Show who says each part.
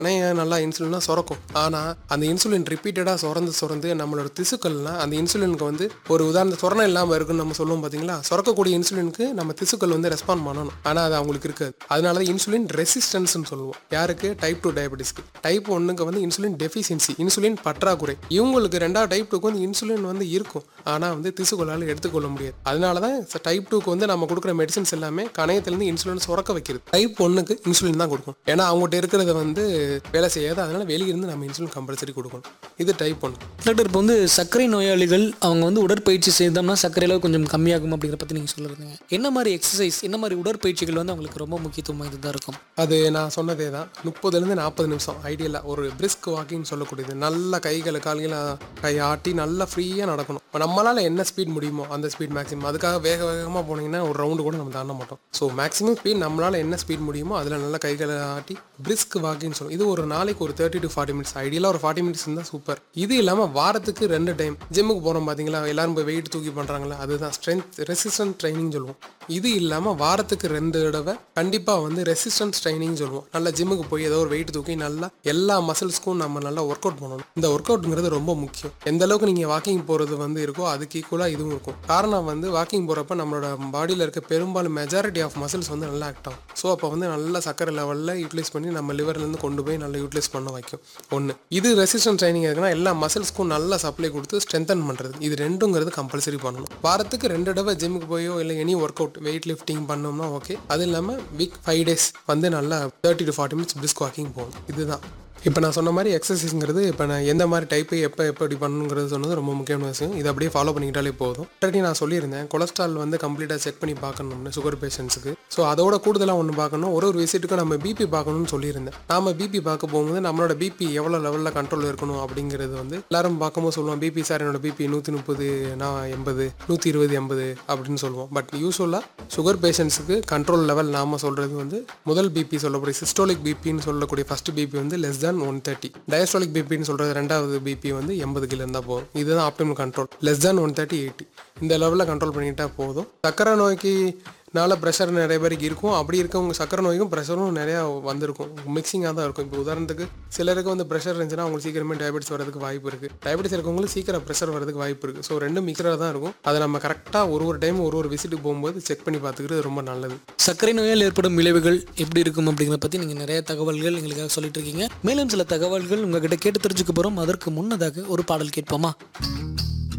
Speaker 1: ஆனால் நல்லா இன்சுலின்லாம் சுரக்கும் ஆனால் அந்த இன்சுலின் ரிப்பீட்டடாக சுரந்து சுரந்து நம்மளோட திசுக்கள்லாம் அந்த இன்சுலினுக்கு வந்து ஒரு உதாரண சுரணம் இல்லாமல் இருக்குன்னு நம்ம சொல்லுவோம் பார்த்தீங்களா சுரக்கக்கூடிய இன்சுலினுக்கு நம்ம திசுக்கள் வந்து ரெஸ்பாண்ட் பண்ணணும் ஆனால் அது அவங்களுக்கு இருக்காது அதனால தான் இன்சுலின் ரெசிஸ்டன்ஸ்னு சொல்லுவோம் யாருக்கு டைப் டூ டயபெட்டிஸ்க்கு டைப் ஒன்னுக்கு வந்து இன்சுலின் டெஃபிஷியன்சி இன்சுலின் பற்றாக்குறை இவங்களுக்கு ரெண்டாவது டைப் டூக்கு வந்து இன்சுலின் வந்து இருக்கும் ஆனால் வந்து திசுக்களால் எடுத்துக்கொள்ள முடியாது அதனால தான் டைப் டூக்கு வந்து நம்ம கொடுக்குற மெடிசன்ஸ் எல்லாமே கணையத்திலேருந்து இன்சுலின் சுரக்க வைக்கிறது டைப் ஒன்னுக்கு இன்சுலின் தான் கொடுக்கும் ஏன்னா அவங்ககிட்ட இருக்கிறத வந்து வேலை செய்யாது அதனால வெளியிருந்து நம்ம இன்சுலின் கம்பல்சரி கொடுக்கணும் இது டைப் ஒன்
Speaker 2: டாக்டர் இப்போ வந்து சர்க்கரை நோயாளிகள் அவங்க வந்து உடற்பயிற்சி செய்தோம்னா சர்க்கரை அளவு கொஞ்சம் கம்மியாகும் அப்படிங்கிற பற்றி நீங்கள் சொல்லிருந்தீங்க என்ன மாதிரி எக்ஸசைஸ் என்ன மாதிரி உடற்பயிற்சிகள் வந்து அவங்களுக்கு ரொம்ப முக்கியத்துவம் இதுதான் இருக்கும்
Speaker 1: அது நான் சொன்னதே தான் முப்பதுலேருந்து நாற்பது நிமிஷம் ஐடியலாக ஒரு பிரிஸ்க் வாக்கிங் சொல்லக்கூடியது நல்ல கைகளை கால்களை கை ஆட்டி நல்லா ஃப்ரீயாக நடக்கணும் இப்போ நம்மளால் என்ன ஸ்பீட் முடியுமோ அந்த ஸ்பீட் மேக்ஸிமம் அதுக்காக வேக வேகமாக போனீங்கன்னா ஒரு ரவுண்டு கூட நம்ம தாண்ட மாட்டோம் ஸோ மேக்ஸிமம் ஸ்பீட் நம்மளால் என்ன ஸ்பீட் முடியுமோ அதில் நல்லா கைகளை ஆட்டி பிரிஸ்க் வாக்கிங் சொல்லுவோம் இது ஒரு நாளைக்கு ஒரு தேர்ட்டி டு ஃபார்ட்டி மினிட்ஸ் ஐடியலாக ஒரு ஃபார்ட்டி மினிட்ஸ் இருந்தால் சூப்பர் இது இல்லாமல் வாரத்துக்கு ரெண்டு டைம் ஜிம்முக்கு போகிறோம் பார்த்தீங்களா எல்லாரும் போய் வெயிட் தூக்கி பண்ணுறாங்களா அதுதான் ஸ்ட்ரென்த் ரெசிஸ்டன்ட் ட்ரைனிங் சொல்லுவோம் இது இல்லாமல் வாரத்துக்கு ரெண்டு தடவை கண்டிப்பாக வந்து ரெசிஸ்டன்ஸ் ட்ரைனிங் சொல்லுவோம் நல்லா ஜிம்முக்கு போய் ஏதோ ஒரு வெயிட் தூக்கி நல்லா எல்லா மசில்ஸ்க்கும் நம்ம நல்லா ஒர்க் அவுட் பண்ணணும் இந்த ஒர்க் அவுட்ங்கிறது ரொம்ப முக்கியம் எந்த அளவுக்கு நீங்கள் வாக்கிங் போகிறது வந்து இருக்கோ அதுக்கு ஈக்குவலாக இதுவும் இருக்கும் காரணம் வந்து வாக்கிங் போகிறப்ப நம்மளோட பாடியில் இருக்க பெரும்பாலும் மெஜாரிட்டி ஆஃப் மசில்ஸ் வந்து நல்லா ஆக்ட் ஆகும் ஸோ அப்போ வந்து நல்ல சக்கரை லெவலில் யூட்டிலைஸ் பண்ணி நம்ம லிவர்லேருந்து கொண்டு போய் நல்லா யூட்டிலைஸ் பண்ண வைக்கும் ஒன்று இது ரெசிஸ்டன்ட் ட்ரைனிங் இருக்குன்னா எல்லா மசில்ஸ்க்கும் நல்ல சப்ளை கொடுத்து ஸ்ட்ரென்தன் பண்ணுறது இது ரெண்டுங்கிறது கம்பல்சரி பண்ணணும் வாரத்துக்கு ரெண்டு தடவை ஜிம்முக்கு போயோ இல்லை any workout weightlifting பண்ணோம்னா ஓகே அது இல்லாமல் வீக் ஃபைவ் டேஸ் வந்து நல்லா thirty to forty minutes brisk walking போகணும் இதுதான் இப்போ நான் சொன்ன மாதிரி எக்ஸசைஸ்ங்கிறது இப்போ நான் எந்த மாதிரி டைப்பு எப்போ எப்படி பண்ணணுங்கிறது சொன்னது ரொம்ப முக்கியமான விஷயம் இதை அப்படியே ஃபாலோ பண்ணிக்கிட்டாலே போதும் ஆல்ரெடி நான் சொல்லியிருந்தேன் கொலஸ்ட்ரால் வந்து கம்ப்ளீட்டாக செக் பண்ணி பார்க்கணும்னு சுகர் பேஷண்ட்ஸுக்கு ஸோ அதோட கூடுதலாக ஒன்று பார்க்கணும் ஒரு ஒரு விசிட்டுக்கும் நம்ம பிபி பார்க்கணும்னு சொல்லியிருந்தேன் நாம பிபி பார்க்க போகும்போது நம்மளோட பிபி எவ்வளோ லெவலில் கண்ட்ரோல் இருக்கணும் அப்படிங்கிறது வந்து எல்லாரும் பார்க்கும்போது சொல்லுவோம் பிபி சார் என்னோட பிபி நூற்றி முப்பது நான் எண்பது நூற்றி இருபது எண்பது அப்படின்னு சொல்லுவோம் பட் யூஸ்வலாக சுகர் பேஷண்ட்ஸுக்கு கண்ட்ரோல் லெவல் நாம சொல்கிறது வந்து முதல் பிபி சொல்லக்கூடிய சிஸ்டோலிக் பிபின்னு சொல்லக்கூடிய ஃபர்ஸ்ட் பிபி வந்து less than one thirty diastolic பிபின்னு சொல்கிறது ரெண்டாவது பிபி வந்து எண்பது கிலோ இருந்தால் போதும் இதுதான் optimal control less than one thirty eighty இந்த லெவலில் கண்ட்ரோல் பண்ணிக்கிட்டா போதும் சக்கரை நோய்க்கு நால ப்ரெஷர் நிறைய பேருக்கு இருக்கும் அப்படி இருக்கவங்க சக்கரை நோய்க்கும் ப்ரெஷரும் நிறையா வந்திருக்கும் மிக்சிங்காக தான் இருக்கும் இப்போ உதாரணத்துக்கு சிலருக்கு வந்து ப்ரெஷர் இருந்துச்சுன்னா அவங்களுக்கு சீக்கிரமே டயபெட்டிஸ் வரதுக்கு வாய்ப்பு இருக்குது டயபெட்டிஸ் இருக்கவங்களுக்கு சீக்கிரம் ப்ரெஷர் வரதுக்கு வாய்ப்பு இருக்குது ஸோ ரெண்டும் மிக்சராக தான் இருக்கும் அதை நம்ம கரெக்டாக ஒரு ஒரு டைம் ஒரு ஒரு விசிட்டுக்கு போகும்போது செக் பண்ணி பார்த்துக்கிறது ரொம்ப நல்லது
Speaker 2: சர்க்கரை நோயால் ஏற்படும் விளைவுகள் எப்படி இருக்கும் அப்படிங்கிறத பற்றி நீங்கள் நிறைய தகவல்கள் எங்களுக்காக சொல்லிட்டு இருக்கீங்க மேலும் சில தகவல்கள் உங்ககிட்ட கேட்டு தெரிஞ்சுக்க போகிறோம் அதற்கு முன்னதாக ஒரு பாடல் கேட்போமா